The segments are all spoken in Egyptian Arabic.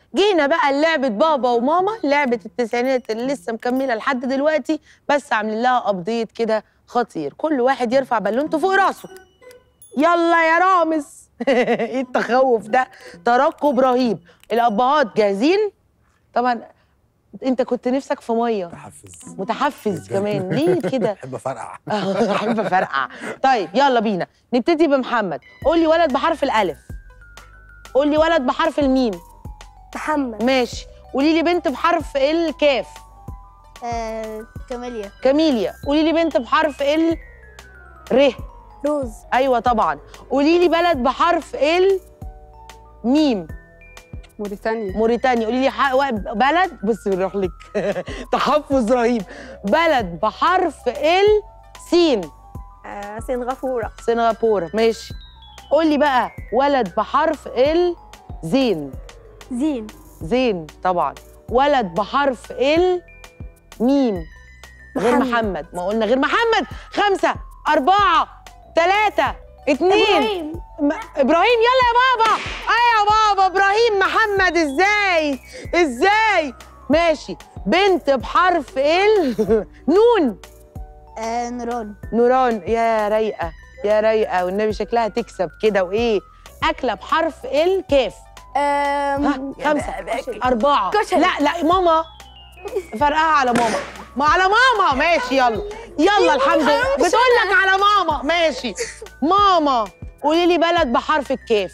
جينا بقى لعبة بابا وماما لعبة التسعينات اللي لسه مكملة لحد دلوقتي بس عاملين لها أبديت كده خطير كل واحد يرفع بالونته فوق راسه يلا يا رامز ايه التخوف ده ترقب رهيب الأبهات جاهزين طبعا انت كنت نفسك في ميه متحفز متحفز جداً. كمان ليه كده بحب افرقع احب افرقع طيب يلا بينا نبتدي بمحمد قول لي ولد بحرف الالف قول لي ولد بحرف الميم محمد ماشي قولي لي بنت بحرف الكاف آه، كاميليا كاميليا قولي لي بنت بحرف ال ر روز ايوه طبعا قولي لي بلد بحرف ال ميم موريتانيا موريتانيا قولي لي ح- و- بلد بص بنروح لك تحفظ رهيب بلد بحرف ال سين آه، سنغافورة سنغافورة ماشي قولي بقى ولد بحرف ال زين زين زين طبعا ولد بحرف ال ميم غير محمد. محمد ما قلنا غير محمد خمسة أربعة ثلاثة اتنين إبراهيم م... إبراهيم يلا يا بابا أي يا بابا إبراهيم محمد إزاي إزاي ماشي بنت بحرف ال نون آه، نوران نوران يا رايقة يا رايقة والنبي شكلها تكسب كده وإيه أكلة بحرف الكاف ها خمسة أربعة كشري. لا لا ماما فرقها على ماما ما على ماما ماشي يلا يلا الحمد لله بتقول لك على ماما ماشي ماما قولي لي بلد بحرف الكاف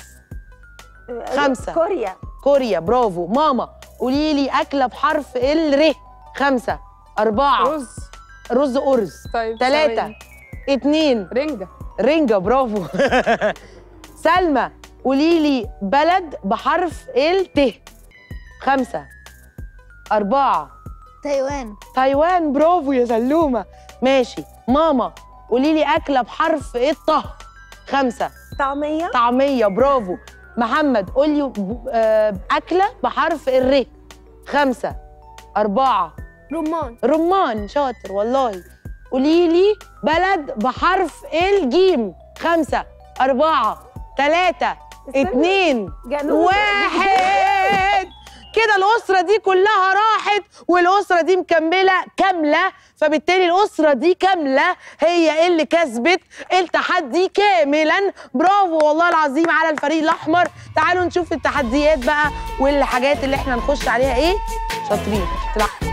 خمسة. كوريا كوريا برافو ماما قولي لي أكلة بحرف الر خمسة أربعة رز رز أرز طيب ثلاثة ثواني. اتنين رنجة رنجة برافو سلمى قولي لي بلد بحرف الت خمسة أربعة تايوان تايوان برافو يا سلومة ماشي ماما قولي لي أكلة بحرف الطه خمسة طعمية طعمية برافو محمد قولي ب- آه، أكلة بحرف الر خمسة أربعة رمان رمان شاطر والله قولي لي بلد بحرف الجيم خمسة أربعة ثلاثة اتنين جنوب واحد كده الأسرة دي كلها راحت والأسرة دي مكملة كاملة فبالتالي الأسرة دي كاملة هي اللي كسبت التحدي كاملا برافو والله العظيم على الفريق الأحمر تعالوا نشوف التحديات بقى والحاجات اللي احنا نخش عليها ايه شاطرين تلعب